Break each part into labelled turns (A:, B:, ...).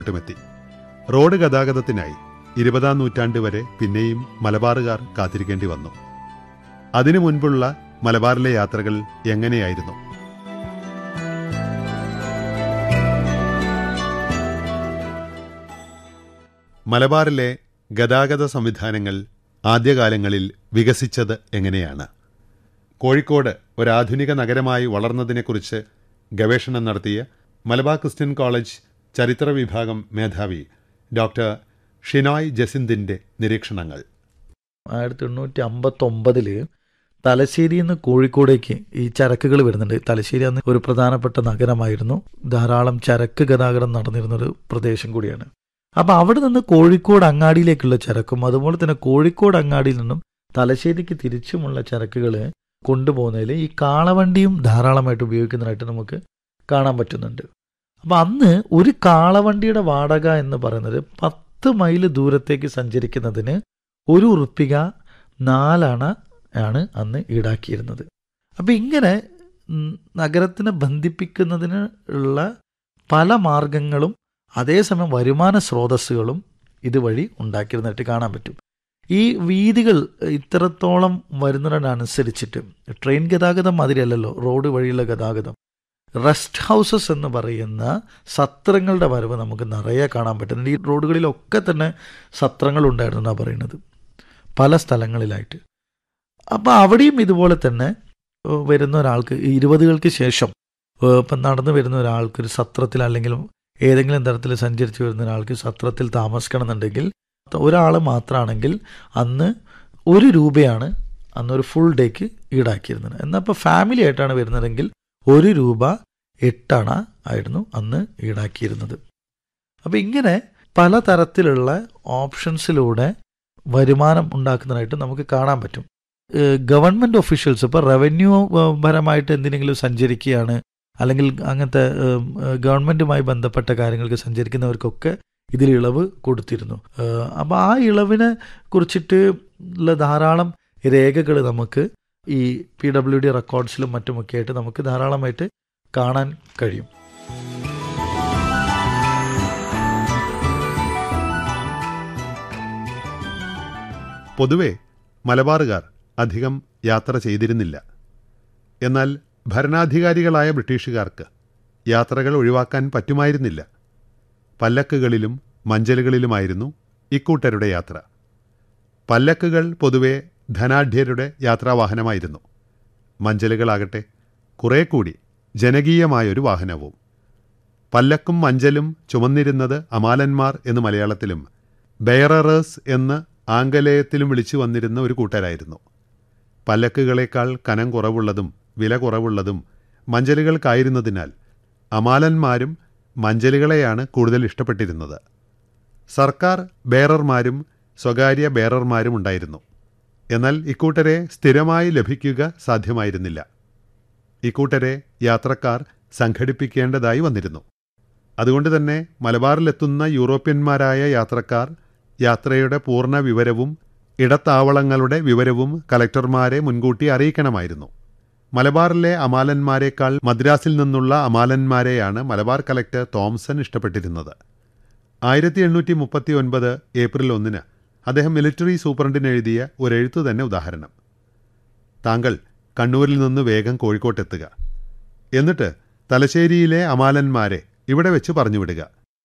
A: ട്ടുമെത്തി road ഗതാഗതത്തിനായി ഇരുപതാം നൂറ്റാണ്ട് വരെ പിന്നെയും മലബാറുകാർ കാത്തിരിക്കേണ്ടി വന്നു അതിനു മുൻപുള്ള മലബാറിലെ യാത്രകൾ എങ്ങനെയായിരുന്നു മലബാറിലെ ഗതാഗത സംവിധാനങ്ങൾ ആദ്യകാലങ്ങളിൽ വികസിച്ചത് എങ്ങനെയാണ് കോഴിക്കോട് ഒരാധുനിക നഗരമായി വളർന്നതിനെക്കുറിച്ച് ഗവേഷണം നടത്തിയ മലബാർ ക്രിസ്ത്യൻ കോളേജ് ചരിത്ര വിഭാഗം മേധാവി ഡോക്ടർ ഷിനോയ് ജസിന്തിന്റെ നിരീക്ഷണങ്ങൾ
B: ആയിരത്തി എണ്ണൂറ്റി അമ്പത്തി ഒമ്പതില് തലശ്ശേരിയിൽ നിന്ന് കോഴിക്കോടേക്ക് ഈ ചരക്കുകൾ വരുന്നുണ്ട് തലശ്ശേരി അന്ന് ഒരു പ്രധാനപ്പെട്ട നഗരമായിരുന്നു ധാരാളം ചരക്ക് ഗതാഗതം നടന്നിരുന്ന ഒരു പ്രദേശം കൂടിയാണ് അപ്പൊ അവിടെ നിന്ന് കോഴിക്കോട് അങ്ങാടിയിലേക്കുള്ള ചരക്കും അതുപോലെ തന്നെ കോഴിക്കോട് അങ്ങാടിയിൽ നിന്നും തലശ്ശേരിക്ക് തിരിച്ചുമുള്ള ചരക്കുകൾ കൊണ്ടുപോകുന്നതിൽ ഈ കാളവണ്ടിയും ധാരാളമായിട്ട് ഉപയോഗിക്കുന്നതായിട്ട് നമുക്ക് കാണാൻ പറ്റുന്നുണ്ട് അപ്പൊ അന്ന് ഒരു കാളവണ്ടിയുടെ വാടക എന്ന് പറയുന്നത് പത്ത് മൈൽ ദൂരത്തേക്ക് സഞ്ചരിക്കുന്നതിന് ഒരു ഉറുപ്പിക നാലണ ആണ് അന്ന് ഈടാക്കിയിരുന്നത് അപ്പം ഇങ്ങനെ ഉം, നഗരത്തിനെ ബന്ധിപ്പിക്കുന്നതിന് ഉള്ള പല മാർഗങ്ങളും അതേസമയം വരുമാന സ്രോതസ്സുകളും ഇതുവഴി ഉണ്ടാക്കിയിരുന്നതായിട്ട് കാണാൻ പറ്റും ഈ വീതികൾ ഇത്രത്തോളം വരുന്നതിനനുസരിച്ചിട്ട് ട്രെയിൻ ഗതാഗതം മാതിരിയല്ലല്ലോ റോഡ് വഴിയുള്ള ഗതാഗതം റെസ്റ്റ് ഹൗസസ് എന്ന് പറയുന്ന സത്രങ്ങളുടെ വരവ് നമുക്ക് നിറയെ കാണാൻ പറ്റുന്നുണ്ട് ഈ റോഡുകളിലൊക്കെ തന്നെ സത്രങ്ങൾ ഉണ്ടായിരുന്നു എന്നാണ് പറയുന്നത് പല സ്ഥലങ്ങളിലായിട്ട് അപ്പോൾ അവിടെയും ഇതുപോലെ തന്നെ ഏഹ്, വരുന്ന ഒരാൾക്ക് ഈ ഇരുപതുകൾക്ക് ശേഷം ഏഹ്, ഇപ്പം നടന്നു വരുന്ന ഒരാൾക്ക് ഒരു സത്രത്തിൽ അല്ലെങ്കിൽ ഏതെങ്കിലും തരത്തിൽ സഞ്ചരിച്ച് വരുന്ന ഒരാൾക്ക് സത്രത്തിൽ താമസിക്കണം എന്നുണ്ടെങ്കിൽ ഒരാൾ മാത്രമാണെങ്കിൽ അന്ന് ഒരു രൂപയാണ് അന്ന് ഒരു ഫുൾ ഡേക്ക് ഈടാക്കിയിരുന്നത് എന്നാൽ ഇപ്പോൾ ഫാമിലി ആയിട്ടാണ് വരുന്നതെങ്കിൽ ഒരു രൂപ എട്ടണ ആയിരുന്നു അന്ന് ഈടാക്കിയിരുന്നത് അപ്പം ഇങ്ങനെ പലതരത്തിലുള്ള ഓപ്ഷൻസിലൂടെ വരുമാനം ഉണ്ടാക്കുന്നതായിട്ട് നമുക്ക് കാണാൻ പറ്റും ഗവൺമെൻറ് ഒഫീഷ്യൽസ് ഇപ്പോൾ റവന്യൂ ഏഹ്, പരമായിട്ട് എന്തിനെങ്കിലും സഞ്ചരിക്കുകയാണ് അല്ലെങ്കിൽ അങ്ങനത്തെ ഏഹ്, ഏഹ്, ഗവൺമെൻറ്റുമായി ബന്ധപ്പെട്ട കാര്യങ്ങൾക്ക് സഞ്ചരിക്കുന്നവർക്കൊക്കെ ഇതിൽ ഇളവ് കൊടുത്തിരുന്നു അപ്പോൾ ആ ഇളവിനെ കുറിച്ചിട്ട് ഉള്ള ധാരാളം രേഖകൾ നമുക്ക് ഈ പി ഡബ്ല്യു ഡി റെക്കോർഡ്സിലും മറ്റുമൊക്കെ ആയിട്ട് നമുക്ക് ധാരാളമായിട്ട് കാണാൻ കഴിയും
A: പൊതുവെ മലബാറുകാർ അധികം യാത്ര ചെയ്തിരുന്നില്ല എന്നാൽ ഭരണാധികാരികളായ ബ്രിട്ടീഷുകാർക്ക് യാത്രകൾ ഒഴിവാക്കാൻ പറ്റുമായിരുന്നില്ല പല്ലക്കുകളിലും മഞ്ചലുകളിലുമായിരുന്നു ഇക്കൂട്ടരുടെ യാത്ര പല്ലക്കുകൾ പൊതുവെ ധനാഢ്യരുടെ യാത്രാവാഹനമായിരുന്നു മഞ്ചലുകളാകട്ടെ കുറേ കൂടി ജനകീയമായൊരു വാഹനവും പല്ലക്കും മഞ്ചലും ചുമന്നിരുന്നത് അമാലന്മാർ എന്ന് മലയാളത്തിലും ബെയറേഴ്സ് എന്ന് ആംഗലേയത്തിലും വിളിച്ചു വന്നിരുന്ന ഒരു കൂട്ടരായിരുന്നു പല്ലക്കുകളേക്കാൾ കനം കുറവുള്ളതും വില കുറവുള്ളതും മഞ്ചലുകൾക്കായിരുന്നതിനാൽ അമാലന്മാരും മഞ്ചലുകളെയാണ് കൂടുതൽ ഇഷ്ടപ്പെട്ടിരുന്നത് സർക്കാർ ബേറർമാരും സ്വകാര്യ ബേറർമാരും ഉണ്ടായിരുന്നു എന്നാൽ ഇക്കൂട്ടരെ സ്ഥിരമായി ലഭിക്കുക സാധ്യമായിരുന്നില്ല ഇക്കൂട്ടരെ യാത്രക്കാർ സംഘടിപ്പിക്കേണ്ടതായി വന്നിരുന്നു അതുകൊണ്ട് തന്നെ മലബാറിലെത്തുന്ന യൂറോപ്യന്മാരായ യാത്രക്കാർ യാത്രയുടെ പൂർണ്ണ വിവരവും ഇടത്താവളങ്ങളുടെ വിവരവും കലക്ടർമാരെ മുൻകൂട്ടി അറിയിക്കണമായിരുന്നു മലബാറിലെ അമാലന്മാരെക്കാൾ മദ്രാസിൽ നിന്നുള്ള അമാലന്മാരെയാണ് മലബാർ കലക്ടർ തോംസൺ ഇഷ്ടപ്പെട്ടിരുന്നത് ആയിരത്തി എണ്ണൂറ്റി മുപ്പത്തി ഒൻപത് ഏപ്രിൽ ഒന്നിന് അദ്ദേഹം മിലിറ്ററി സൂപ്രണ്ടിന് എഴുതിയ ഒരെഴുത്തു തന്നെ ഉദാഹരണം താങ്കൾ കണ്ണൂരിൽ നിന്ന് വേഗം കോഴിക്കോട്ടെത്തുക എന്നിട്ട് തലശ്ശേരിയിലെ അമാലന്മാരെ ഇവിടെ വെച്ച് പറഞ്ഞുവിടുക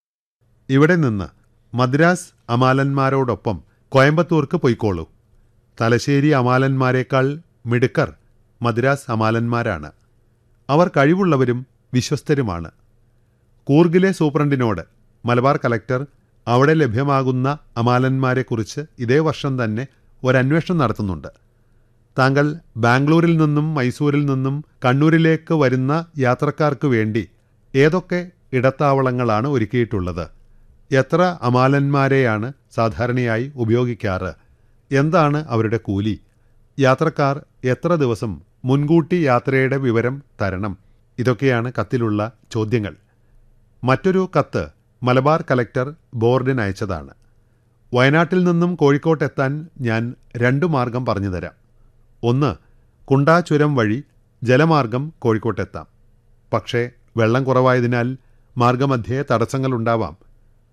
A: ഇവിടെ നിന്ന് മദ്രാസ് അമാലന്മാരോടൊപ്പം കോയമ്പത്തൂർക്ക് പൊയ്ക്കോളൂ തലശ്ശേരി അമാലന്മാരെക്കാൾ മിടുക്കർ മദ്രാസ് അമാലന്മാരാണ് അവർ കഴിവുള്ളവരും വിശ്വസ്തരുമാണ് കൂർഗിലെ സൂപ്രണ്ടിനോട് മലബാർ കലക്ടർ അവിടെ ലഭ്യമാകുന്ന അമാലന്മാരെക്കുറിച്ച് ഇതേ വർഷം തന്നെ ഒരന്വേഷണം നടത്തുന്നുണ്ട് താങ്കൾ ബാംഗ്ലൂരിൽ നിന്നും മൈസൂരിൽ നിന്നും കണ്ണൂരിലേക്ക് വരുന്ന യാത്രക്കാർക്ക് വേണ്ടി ഏതൊക്കെ ഇടത്താവളങ്ങളാണ് ഒരുക്കിയിട്ടുള്ളത് എത്ര അമാലന്മാരെയാണ് സാധാരണയായി ഉപയോഗിക്കാറ് എന്താണ് അവരുടെ കൂലി യാത്രക്കാർ എത്ര ദിവസം മുൻകൂട്ടി യാത്രയുടെ വിവരം തരണം ഇതൊക്കെയാണ് കത്തിലുള്ള ചോദ്യങ്ങൾ മറ്റൊരു കത്ത് മലബാർ കലക്ടർ ബോർഡിന് അയച്ചതാണ് വയനാട്ടിൽ നിന്നും കോഴിക്കോട്ടെത്താൻ ഞാൻ രണ്ടു മാർഗം പറഞ്ഞു തരാം ഒന്ന് കുണ്ടാ ചുരം വഴി ജലമാർഗം കോഴിക്കോട്ടെത്താം പക്ഷേ വെള്ളം കുറവായതിനാൽ മാർഗമധ്യേ തടസ്സങ്ങളുണ്ടാവാം